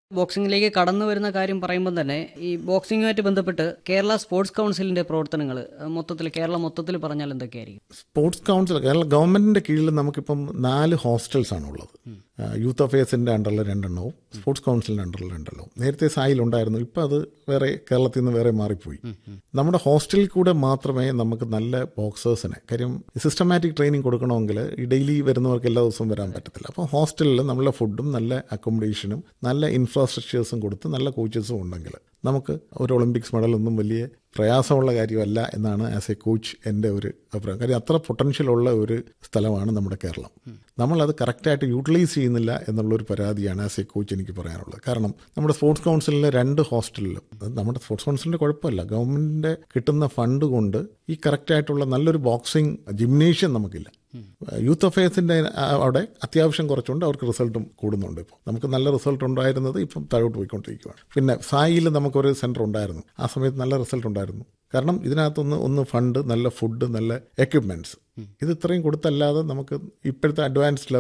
ബോക്സിംഗിലേക്ക് കടന്നു വരുന്ന കാര്യം പറയുമ്പോൾ തന്നെ ഈ ബോക്സിംഗുമായിട്ട് ബന്ധപ്പെട്ട് കേരള സ്പോർട്സ് കൗൺസിലിന്റെ പ്രവർത്തനങ്ങൾ മൊത്തത്തിൽ കേരളം മൊത്തത്തിൽ പറഞ്ഞാൽ എന്തൊക്കെയായിരിക്കും സ്പോർട്സ് കൗൺസിൽ കേരള ഗവൺമെന്റിന്റെ കീഴിൽ നമുക്കിപ്പം നാല് ഹോസ്റ്റൽസ് ആണ് ഉള്ളത് യൂത്ത് അഫയേഴ്സിന്റെ അണ്ടറിൽ രണ്ടെണ്ണവും സ്പോർട്സ് കൗൺസിലിന്റെ അണ്ടറിൽ രണ്ടെണ്ണവും നേരത്തെ സായിലുണ്ടായിരുന്നു ഇപ്പം അത് വേറെ കേരളത്തിൽ നിന്ന് വേറെ മാറിപ്പോയി നമ്മുടെ ഹോസ്റ്റലിൽ കൂടെ മാത്രമേ നമുക്ക് നല്ല ബോക്സേഴ്സിനെ കാര്യം സിസ്റ്റമാറ്റിക് ട്രെയിനിങ് കൊടുക്കണമെങ്കിൽ ഈ ഡെയിലി വരുന്നവർക്ക് എല്ലാ ദിവസവും വരാൻ പറ്റത്തില്ല അപ്പോൾ ഹോസ്റ്റലിൽ നല്ല ഫുഡും നല്ല അക്കോമഡേഷനും നല്ല ഇൻഫ്രാസ്ട്രക്ചേഴ്സും കൊടുത്ത് നല്ല കോച്ചസും ഉണ്ടെങ്കിൽ നമുക്ക് ഒരു ഒളിമ്പിക്സ് മെഡലൊന്നും വലിയ പ്രയാസമുള്ള കാര്യമല്ല എന്നാണ് ആസ് എ കോച്ച് എൻ്റെ ഒരു അഭിപ്രായം കാര്യം അത്ര പൊട്ടൻഷ്യൽ ഉള്ള ഒരു സ്ഥലമാണ് നമ്മുടെ കേരളം നമ്മളത് കറക്റ്റായിട്ട് യൂട്ടിലൈസ് ചെയ്യുന്നില്ല എന്നുള്ളൊരു പരാതിയാണ് ആസ് എ കോച്ച് എനിക്ക് പറയാനുള്ളത് കാരണം നമ്മുടെ സ്പോർട്സ് കൗൺസിലിലെ രണ്ട് ഹോസ്റ്റലിലും അത് നമ്മുടെ സ്പോർട്സ് കൗൺസിലിൻ്റെ കുഴപ്പമില്ല ഗവൺമെൻറ്റിൻ്റെ കിട്ടുന്ന ഫണ്ട് കൊണ്ട് ഈ കറക്റ്റായിട്ടുള്ള നല്ലൊരു ബോക്സിംഗ് ജിംനേഷ്യം നമുക്കില്ല യൂത്ത് അഫയേഴ്സിൻ്റെ അവിടെ അത്യാവശ്യം കുറച്ചുണ്ട് അവർക്ക് റിസൾട്ടും കൂടുന്നുണ്ട് ഇപ്പോൾ നമുക്ക് നല്ല റിസൾട്ട് ഉണ്ടായിരുന്നത് ഇപ്പം താഴോട്ട് പോയിക്കൊണ്ടിരിക്കുകയാണ് പിന്നെ സായിൽ നമുക്കൊരു സെൻറ്റർ ഉണ്ടായിരുന്നു ആ സമയത്ത് നല്ല റിസൾട്ട് ഉണ്ടായിരുന്നു കാരണം ഇതിനകത്തൊന്ന് ഒന്ന് ഫണ്ട് നല്ല ഫുഡ് നല്ല എക്യുപ്മെൻറ്റ്സ് ഇത് ഇത്രയും കൊടുത്തല്ലാതെ നമുക്ക് ഇപ്പോഴത്തെ അഡ്വാൻസ്ഡ്